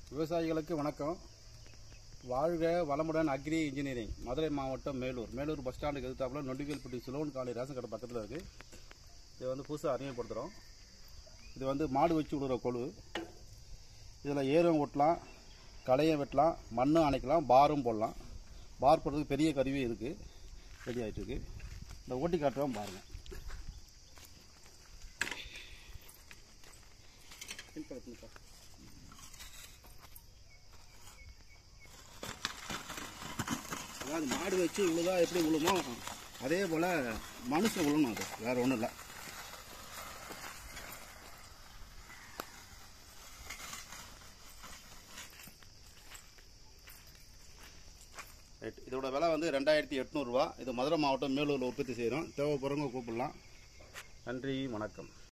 விவசாயிகளுக்கு வணக்கம் வாழ்க வளமுடன் அக்ரி இன்ஜினியரிங் மதுரை மாவட்டம் மேலூர் மேலூர் பஸ் ஸ்டாண்டுக்கு எதிர்த்தாப்புல நொண்டிவேல்பட்டி சிலோன் காலை ரேஷன் கடை பக்கத்தில் இருக்குது இது வந்து புதுசாக அறிமுகப்படுத்துகிறோம் இது வந்து மாடு வச்சு விடுற கொழு இதில் ஏரும் ஓட்டலாம் களையும் வெட்டலாம் மண்ணும் அணைக்கலாம் பாரும் போடலாம் பார் போடுறதுக்கு பெரிய கருவி இருக்குது ரெடி ஆகிட்டு இருக்கு இந்த ஓட்டி காட்டுறோம் பாருங்கள் அதாவது மாடு வச்சு உழுதா எப்படி உழுமோ அதே போல் மனுஷன் உழணும் அது வேறு ஒன்றும் இல்லை ரைட் இதோட விலை வந்து ரெண்டாயிரத்தி எட்நூறுரூவா இது மதுரை மாவட்டம் மேலூரில் உற்பத்தி செய்கிறோம் தேவைப்படுறவங்க கூப்பிடலாம் நன்றி வணக்கம்